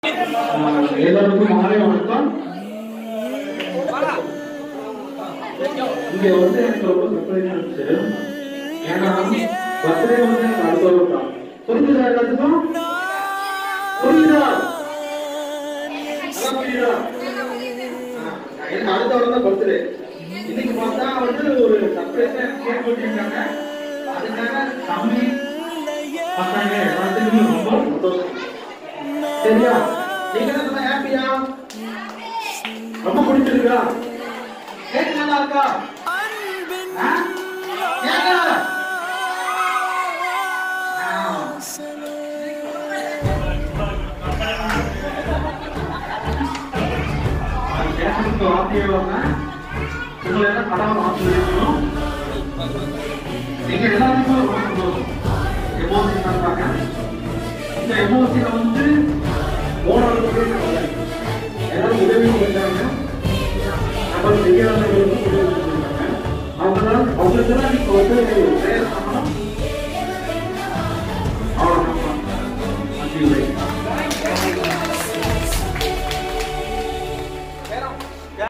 எல்லாருக்கும் மாலை வணக்கம் இங்க வந்து எனக்கு ரொம்ப சர்ப்ரைஸா இருந்துச்சு ஏன்னா பர்த்டே வந்து எனக்கு அடுத்த வாரம் தான் புரிஞ்சுதா எல்லாத்துக்கும் புரியுதா நல்லா புரியுதா ஆ, எனக்கு அடுத்த வாரம் தான் பர்த்டே இன்னைக்கு பார்த்தா வந்து ஒரு சர்ப்ரைஸா கேக் வெட்டிருக்காங்க அதுக்காக தம்பி பசங்க எல்லாத்துக்குமே ரொம்ப சந்தோஷம் சரியா நீங்க என்ன ஹாப்பியா ரொம்ப பிடிச்சிருக்கா கேக் நல்லா இருக்கா ஆ? ஏங்க? ஆ. அது கேட்கறதுக்கு வார்த்தையே வரல. உங்களை எல்லாம் கடவுள் ஆசீர்வதிக்கணும். நீங்க எல்லாத்துக்கும் ரொம்ப சந்தோஷம் எமோஷன் பண்றாங்க இந்த எமோஷனை வந்து போனவர்களுக்கு கவலை. எல்லாரும் உதவி செஞ்சாங்க நம்ம செய்யாதவங்களுக்கும் உதவி செஞ்சாங்க அவங்களால அவங்களுக்கெல்லாம் நீங்க வந்து prayer பண்ணா